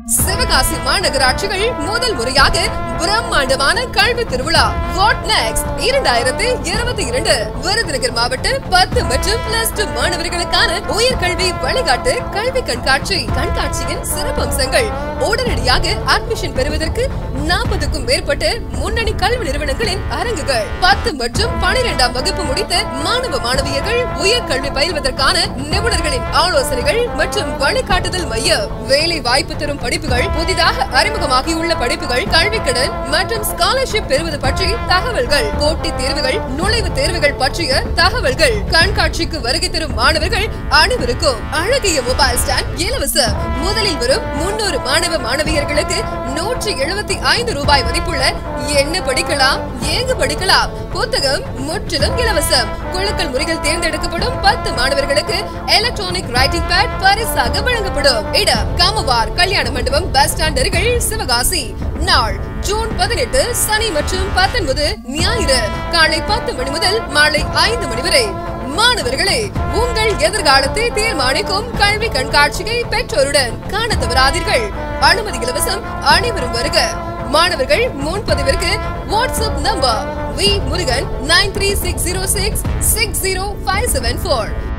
சிவகாசி மாநகராட்சிகள் முதல் முறையாக பிரம்மாண்டமான கல்வி திருவிழா வாட் நெக்ஸ்ட் இரண்டாயிரத்தி இருபத்தி இரண்டு விருதுநகர் மாவட்ட பத்து மற்றும் பிளஸ் டூ மாணவர்களுக்கான உயர்கல்வி வழிகாட்டு கல்வி கண்காட்சி கண்காட்சியின் சிறப்பம்சங்கள் உடனடியாக அட்மிஷன் பெறுவதற்கு நாற்பதுக்கும் மேற்பட்ட முன்னணி கல்வி நிறுவனங்களின் அரங்குகள் பத்து மற்றும் பனிரெண்டாம் வகுப்பு முடித்த மாணவ மாணவியர்கள் உயர்கல்வி பயில்வதற்கான நிபுணர்களின் ஆலோசனைகள் மற்றும் வழிகாட்டுதல் மையம் வேலை வாய்ப்பு தரும் படிப்புகள் புதிதாக அறிமுகமாகியுள்ள படிப்புகள் கல்விக்கடன் மற்றும் ஸ்காலர்ஷிப் பெறுவது பற்றி தகவல்கள் போட்டித் தேர்வுகள் நுழைவுத் தேர்வுகள் பற்றிய தகவல்கள் கண்காட்சிக்கு வருகை தரும் மாணவர்கள் அனைவருக்கும் அழகிய மொபைல் ஸ்டாண்ட் இலவசம் முதலில் வரும் முன்னூறு மாணவ மாணவியர்களுக்கு நூற்றி எழுபத்தி ஐந்து ரூபாய் மதிப்புள்ள என்ன படிக்கலாம் ஏங்கு படிக்கலாம் புத்தகம் முற்றிலும் இலவசம் குழுக்கள் முறைகள் தேர்ந்தெடுக்கப்படும் பத்து மாணவர்களுக்கு எலக்ட்ரானிக் ரைட்டிங் பேட் பரிசாக வழங்கப்படும் இடம் காமவார் கல்யாண மண்டபம் பஸ் ஸ்டாண்ட் அருகில் சிவகாசி நாள் ஜூன் பதினெட்டு சனி மற்றும் பத்தொன்பது ஞாயிறு காலை பத்து மணி முதல் மாலை ஐந்து மணி வரை மாணவர்களே உங்கள் எதிர்காலத்தை தீர்மானிக்கும் கல்வி கண்காட்சியை பெற்றோருடன் காண தவறாதீர்கள் அனுமதி இலவசம் அனைவரும் வருக மாணவர்கள் முன்பதிவிற்கு WhatsApp number V Murugan nine three six zero six six zero five seven four